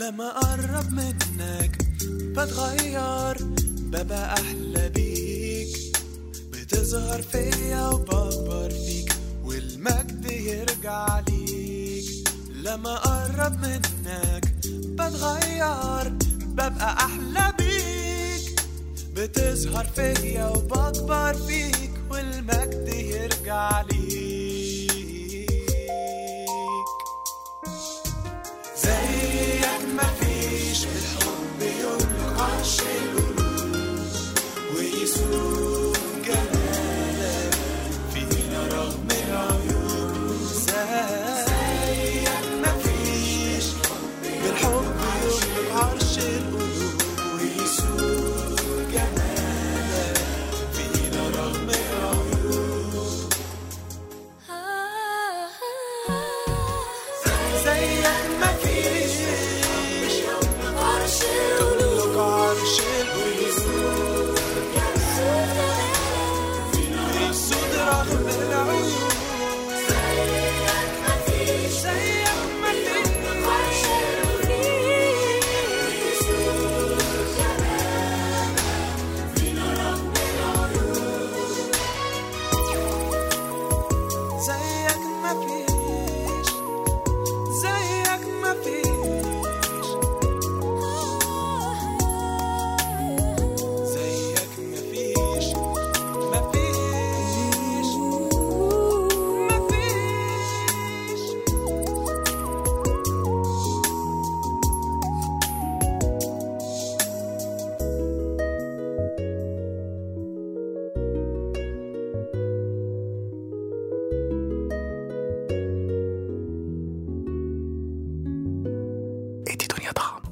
لما أقرب منك بتغير ببقى أحلى بيك بتظهر فيا وبكبر فيك والمجد يرجع ليك لما أقرب منك بتغير ببقى أحلى بيك بتظهر فيا وبكبر فيك والمجد يرجع ليك زيك مفيش بالحب يملك عرش القلوب ويسوق جمالك فينا رغم العيوب زيك مفيش بالحب يملك عرش القلوب ويسوق جمالك فينا رغم العيوب زيك مفيش عرش تملك عرش القلوب يسود رغم العيوب زيك مفيش زيك مفيش زيك مفيش زيك مفيش مفيش مفيش ادي دنيا طعم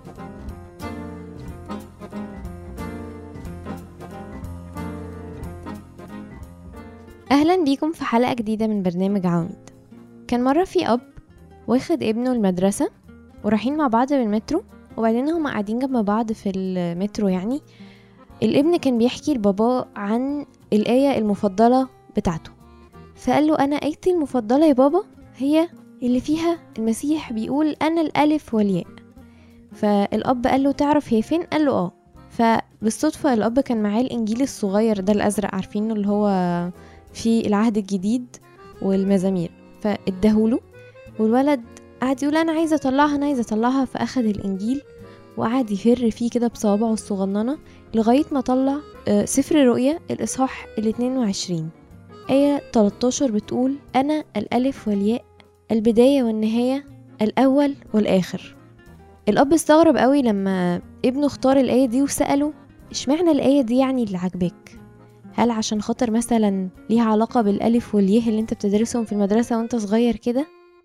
أهلا بيكم في حلقة جديدة من برنامج عواميد كان مرة في أب واخد ابنه المدرسة ورايحين مع بعض بالمترو وبعدين هما قاعدين جنب بعض في المترو يعني الابن كان بيحكي لباباه عن الآية المفضلة بتاعته فقال له أنا آيتي المفضلة يا بابا هي اللي فيها المسيح بيقول أنا الألف والياء فالأب قال له تعرف هي فين؟ قال له اه فبالصدفة الأب كان معاه الإنجيل الصغير ده الأزرق عارفينه اللي هو في العهد الجديد والمزامير فاداهوله والولد قعد يقول انا عايزه اطلعها انا عايزه اطلعها فاخد الانجيل وقعد يفر فيه كده بصوابعه الصغننه لغايه ما طلع آه، سفر الرؤيا الاصحاح ال 22 آية 13 بتقول أنا الألف والياء البداية والنهاية الأول والآخر الأب استغرب قوي لما ابنه اختار الآية دي وسأله اشمعنى الآية دي يعني اللي عاجباك هل عشان خاطر مثلا ليها علاقة بالألف والياء اللي انت بتدرسهم في المدرسة وانت صغير كده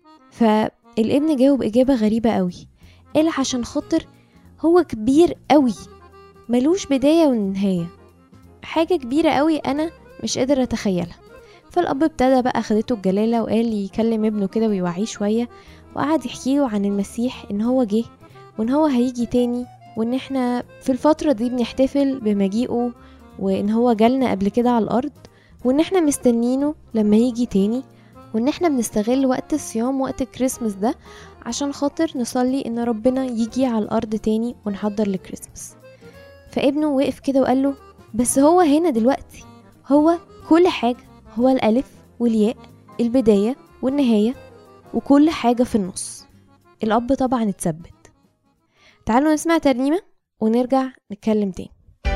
فالابن جاوب إجابة غريبة قوي قال عشان خاطر هو كبير قوي ملوش بداية ونهاية حاجة كبيرة قوي أنا مش قادر أتخيلها فالأب ابتدى بقى خدته الجلالة وقال يكلم ابنه كده ويوعيه شوية وقعد يحكيله عن المسيح إن هو جه وإن هو هيجي تاني وإن احنا في الفترة دي بنحتفل بمجيئه وإن هو جالنا قبل كده على الأرض وإن احنا مستنينه لما يجي تاني وإن احنا بنستغل وقت الصيام وقت الكريسماس ده عشان خاطر نصلي إن ربنا يجي على الأرض تاني ونحضر لكريسماس فابنه وقف كده وقال له بس هو هنا دلوقتي هو كل حاجة هو الألف والياء البداية والنهاية وكل حاجة في النص الأب طبعا اتثبت تعالوا نسمع ترنيمة ونرجع نتكلم تاني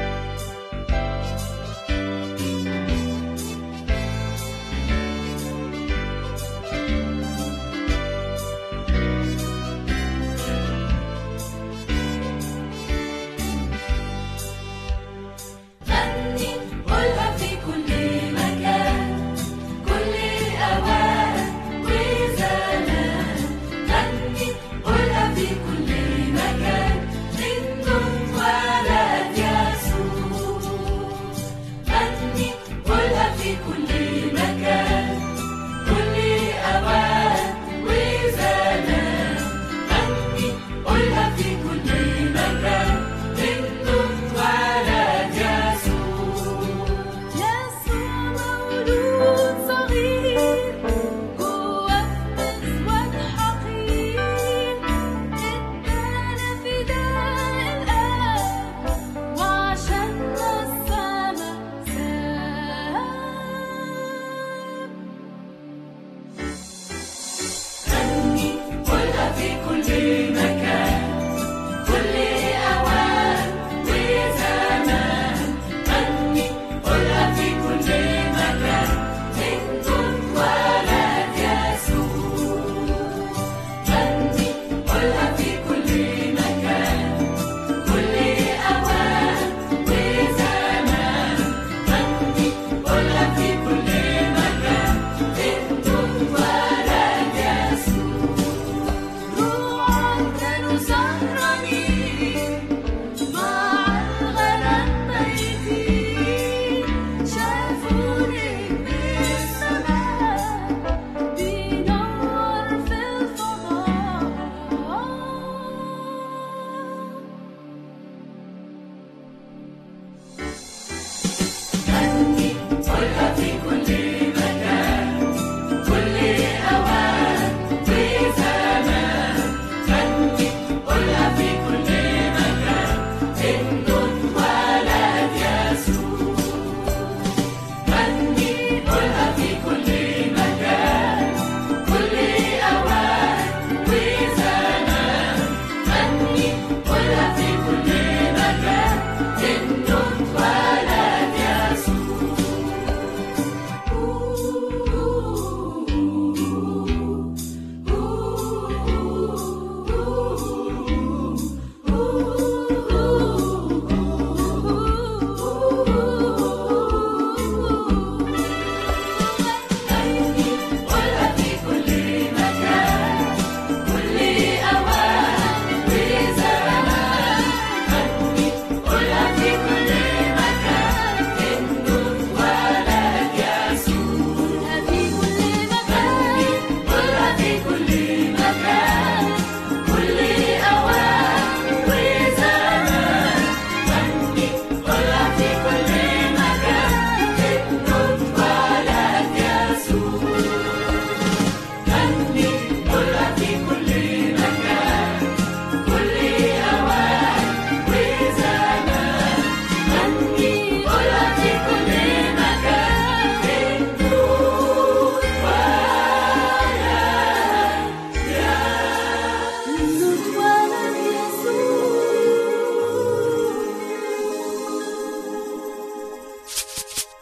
غني قولها في كل مكان كل الأوقات وزمان غني قولها في كل مكان من دون ولا أديان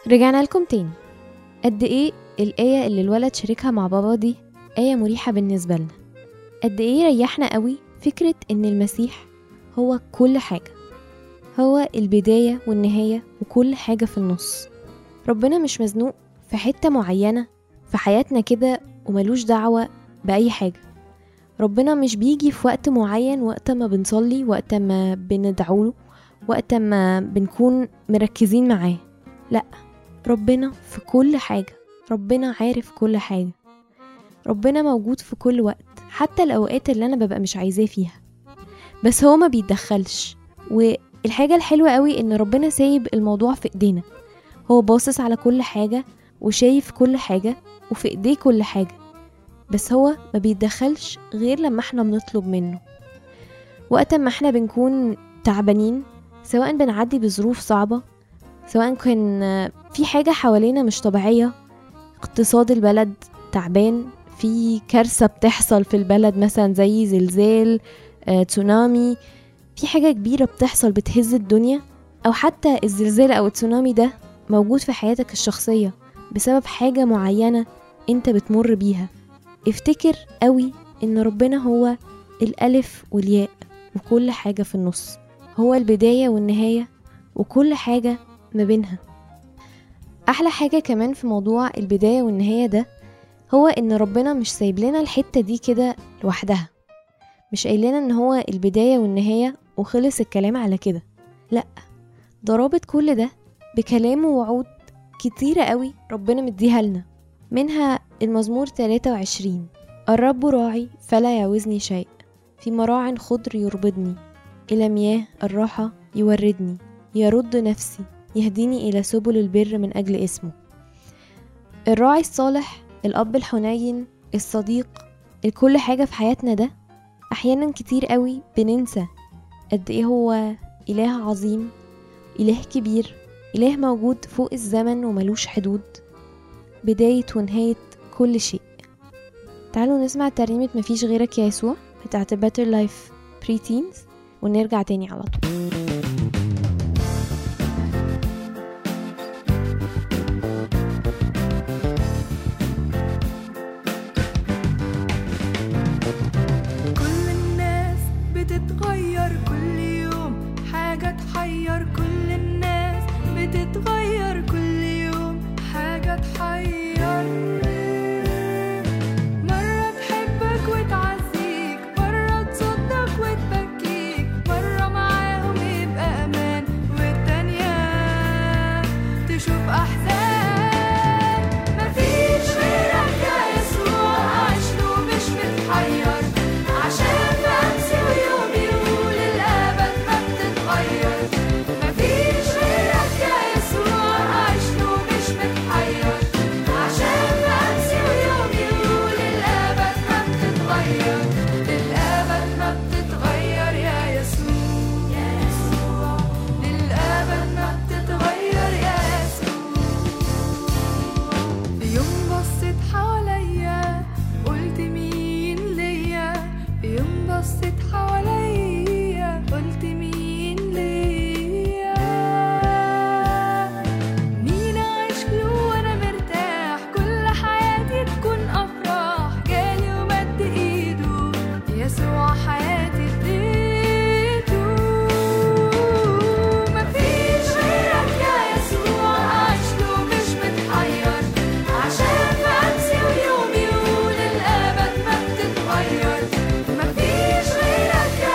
رجعنا لكم تاني قد ايه الآية اللي الولد شاركها مع بابا دي آية مريحة بالنسبة لنا قد ايه ريحنا قوي فكرة ان المسيح هو كل حاجة هو البداية والنهاية وكل حاجة في النص ربنا مش مزنوق في حتة معينة في حياتنا كده وملوش دعوة بأي حاجة ربنا مش بيجي في وقت معين وقت ما بنصلي وقت ما بندعوله وقت ما بنكون مركزين معاه لأ ربنا في كل حاجة ربنا عارف كل حاجة ربنا موجود في كل وقت حتى الأوقات اللي أنا ببقى مش عايزاه فيها بس هو ما بيتدخلش والحاجة الحلوة قوي إن ربنا سايب الموضوع في إيدينا هو باصص على كل حاجة وشايف كل حاجة وفي إيديه كل حاجة بس هو ما بيتدخلش غير لما احنا بنطلب منه وقت ما احنا بنكون تعبانين سواء بنعدي بظروف صعبة سواء كان في حاجة حوالينا مش طبيعية اقتصاد البلد تعبان في كارثة بتحصل في البلد مثلا زي زلزال آه، تسونامي في حاجة كبيرة بتحصل بتهز الدنيا أو حتى الزلزال أو التسونامي ده موجود في حياتك الشخصية بسبب حاجة معينة انت بتمر بيها افتكر قوي ان ربنا هو الألف والياء وكل حاجة في النص هو البداية والنهاية وكل حاجة ما بينها أحلى حاجة كمان في موضوع البداية والنهاية ده هو إن ربنا مش سايب لنا الحتة دي كده لوحدها مش قايل لنا إن هو البداية والنهاية وخلص الكلام على كده لأ ده رابط كل ده بكلام ووعود كتيرة قوي ربنا مديها لنا منها المزمور 23 الرب راعي فلا يعوزني شيء في مراع خضر يربضني إلى مياه الراحة يوردني يرد نفسي يهديني إلى سبل البر من أجل اسمه الراعي الصالح الأب الحنين الصديق الكل حاجة في حياتنا ده أحيانا كتير قوي بننسى قد إيه هو إله عظيم إله كبير إله موجود فوق الزمن وملوش حدود بداية ونهاية كل شيء تعالوا نسمع ترنيمة مفيش غيرك يا يسوع بتاعت باتر لايف بري تينز ونرجع تاني على طول كل الناس بتتغير كل يوم حاجة تحير كل الناس بتتغير كل يوم حاجة تحير مرة تحبك وتعزيك مرة تصدق وتبكيك مرة معاهم يبقى أمان والتانية تشوف أحزان مفيش غيرك يا يسوع عشره مش متحير عشان بمسي ويومي يقول الأبد ما بتتغير مفيش غيرك يا يسوع عشره مش متحير عشان بمسي ويومي يقول الأبد ما بتتغير للأبد ما بتتغير يا يسوع يا يسوع للأبد ما بتتغير يا يسوع في يوم بصيت حواليا قلت مين ليا في يوم بصيت حواليا قلت مين ليا مين عايش له وانا مرتاح كل حياتي تكون افراح جالي ومد ايده يسوع حياتي اديته مفيش غيرك يا يسوع عايش له مش متحير عشان بمسي ويومي يقول الابد ما بتتغير مفيش غيرك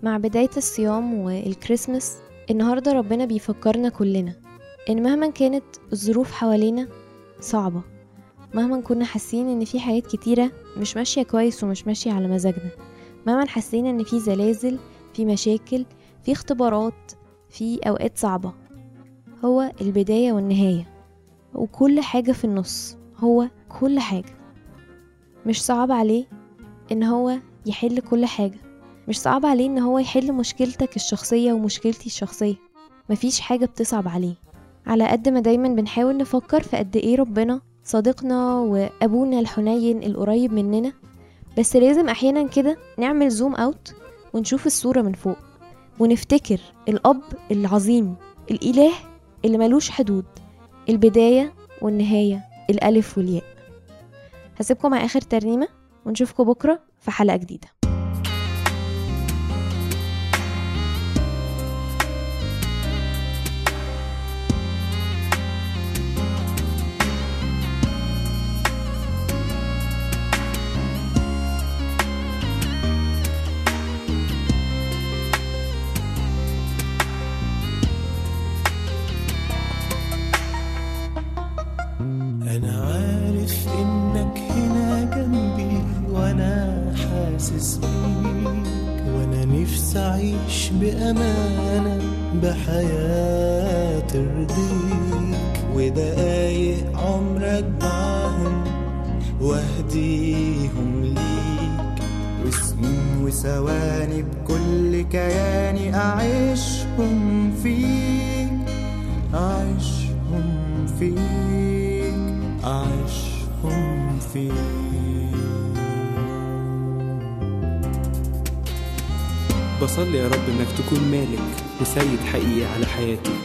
مع بداية الصيام والكريسماس النهاردة ربنا بيفكرنا كلنا إن مهما كانت الظروف حوالينا صعبة مهما كنا حاسين إن في حاجات كتيرة مش ماشية كويس ومش ماشية على مزاجنا مهما حسينا إن في زلازل في مشاكل في اختبارات في أوقات صعبة هو البداية والنهاية وكل حاجة في النص هو كل حاجة مش صعب عليه إن هو يحل كل حاجة مش صعب عليه إن هو يحل مشكلتك الشخصية ومشكلتي الشخصية مفيش حاجة بتصعب عليه على قد ما دايما بنحاول نفكر في قد ايه ربنا صديقنا وابونا الحنين القريب مننا بس لازم احيانا كده نعمل زوم اوت ونشوف الصورة من فوق ونفتكر الاب العظيم الاله اللي ملوش حدود البداية والنهاية الالف والياء هسيبكم مع اخر ترنيمة ونشوفكم بكرة في حلقة جديدة أنا عارف إنك هنا جنبي وأنا حاسس بيك وأنا نفسي أعيش بأمانة بحياة ترضيك ودقايق عمرك معاهم واهديهم ليك وسنين وثواني بكل كياني أعيشهم فيك أعيشهم فيك أعيشهم فيك بصلي يا رب انك تكون مالك وسيد حقيقي على حياتي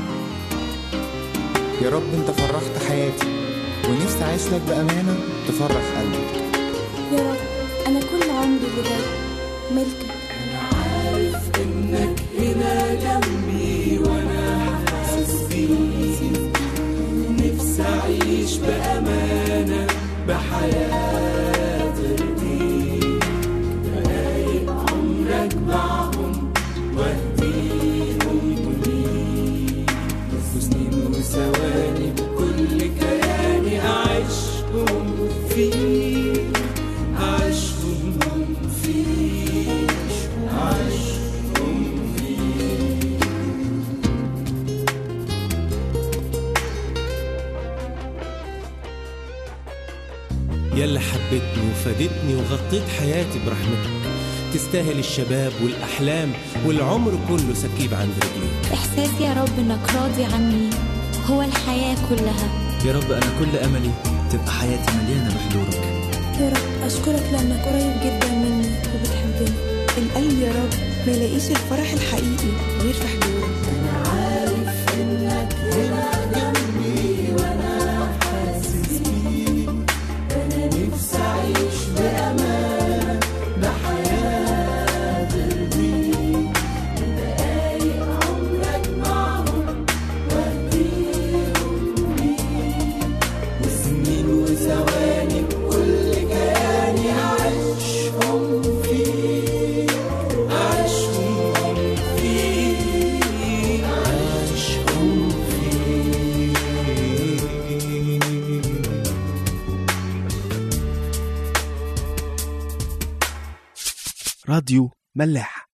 يا رب انت فرحت حياتي ونفسي اعيش لك بامانه تفرح قلبي يا رب أنا كل عمري اللي جاي ملكك يلا حبيتني وفادتني وغطيت حياتي برحمتك تستاهل الشباب والأحلام والعمر كله سكيب عند رجليك إحساسي يا رب إنك راضي عني هو الحياة كلها يا رب أنا كل أملي تبقى حياتي مليانة بحضورك يا رب أشكرك لأنك قريب جدا مني وبتحبني القلب يا رب ما يلاقيش الفرح الحقيقي غير في حضورك سنين وثواني بكل كياني أعيشهم فيك أعيشهم فيك أعيشهم فيك راديو ملاح